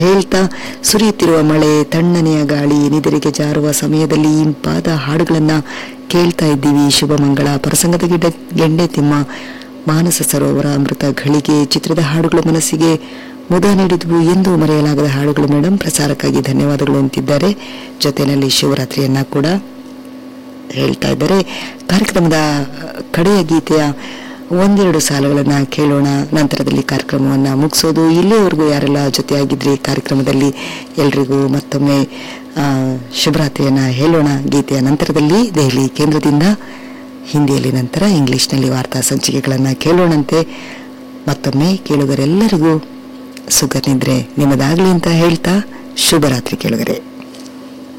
ಹೇಳ್ತಾ ಸುರಿಯುತ್ತಿರುವ ಮಳೆ ತಣ್ಣನೆಯ ಗಾಳಿ ನಿದಿರಿಗೆ ಜಾರುವ ಸಮಯದಲ್ಲಿ ಇಂಪಾದ ಹಾಡುಗಳನ್ನ ಕೇಳ್ತಾ ಇದ್ದೀವಿ ಶುಭ ಮಂಗಳ ಪ್ರಸಂಗದ ಗಿಡ ಗೆಂಡೆ ತಿಮ್ಮ ಮಾನಸ ಸರೋವರ ಅಮೃತ ಘಳಿಗೆ ಚಿತ್ರದ ಹಾಡುಗಳು ಮನಸ್ಸಿಗೆ ಮುದ ನೀಡಿದ್ವು ಎಂದು ಮರೆಯಲಾಗದ ಹಾಡುಗಳು ಮೇಡಮ್ ಪ್ರಸಾರಕ್ಕಾಗಿ ಧನ್ಯವಾದಗಳು ಅಂತಿದ್ದಾರೆ ಜೊತೆಯಲ್ಲಿ ಶಿವರಾತ್ರಿಯನ್ನ ಕೂಡ ಹೇಳ್ತಾ ಇದ್ದಾರೆ ಕಾರ್ಯಕ್ರಮದ ಕಡೆಯ ಗೀತೆಯ ಒಂದೆರಡು ಸಾಲುಗಳನ್ನ ಕೇಳೋಣ ನಂತರದಲ್ಲಿ ಕಾರ್ಯಕ್ರಮವನ್ನ ಮುಗಿಸೋದು ಇಲ್ಲಿಯವರೆಗೂ ಯಾರೆಲ್ಲ ಜೊತೆಯಾಗಿದ್ರಿ ಕಾರ್ಯಕ್ರಮದಲ್ಲಿ ಎಲ್ರಿಗೂ ಮತ್ತೊಮ್ಮೆ ಆ, ಶುಭರಾತ್ರಿಯನ್ನ ಹೇಳೋಣ ಗೀತೆಯ ನಂತರದಲ್ಲಿ ದೆಹಲಿ ಕೇಂದ್ರದಿಂದ ಹಿಂದಿಯಲ್ಲಿ ನಂತರ ಇಂಗ್ಲಿಷ್ನಲ್ಲಿ ವಾರ್ತಾ ಸಂಚಿಕೆಗಳನ್ನ ಕೇಳೋಣಂತೆ ಮತ್ತೊಮ್ಮೆ ಕೇಳುಗರೆಲ್ಲರಿಗೂ ಸುಖ ನಿದ್ರೆ ನಿಮ್ಮದಾಗ್ಲಿ ಅಂತ ಹೇಳ್ತಾ ಶುಭರಾತ್ರಿ ಕೇಳುಗರೆ